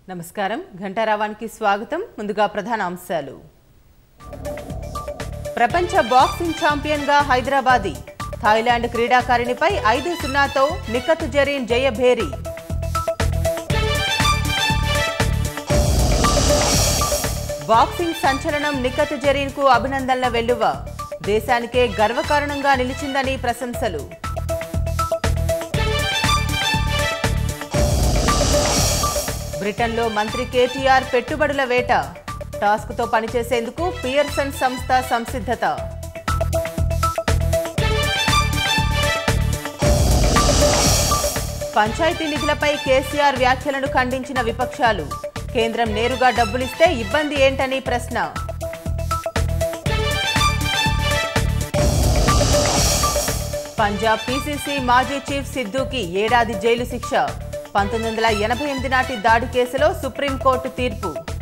నమస్కారం ఘంటారావానికి స్వాగతం ముందుగా ప్రధాన అంశాలు ప్రపంచ బాక్సింగ్ ఛాంపియన్గా హైదరాబాదీ థాయిలాండ్ క్రీడాకారిణిపై ఐదు సున్నాతో నిఖత్ జరీన్ జయభేరి బాక్సింగ్ సంచలనం నిఖత్ జరీన్ కు అభినందనల వెల్లువ దేశానికే గర్వకారణంగా నిలిచిందని ప్రశంసలు బ్రిటన్లో మంత్రి కేటీఆర్ పెట్టుబడుల వేట టాస్క్తో పనిచేసేందుకు పియర్సన్ సంస్థ సంసిద్ధత పంచాయతీ నిధులపై కేసీఆర్ వ్యాఖ్యలను ఖండించిన విపక్షాలు కేంద్రం నేరుగా డబ్బులిస్తే ఇబ్బంది ఏంటని ప్రశ్న పంజాబ్ పీసీసీ మాజీ చీఫ్ సిద్ధూకి ఏడాది జైలు శిక్ష పంతొమ్మిది వందల ఎనభై ఎనిమిది నాటి దాడి కేసులో సుప్రీంకోర్టు తీర్పు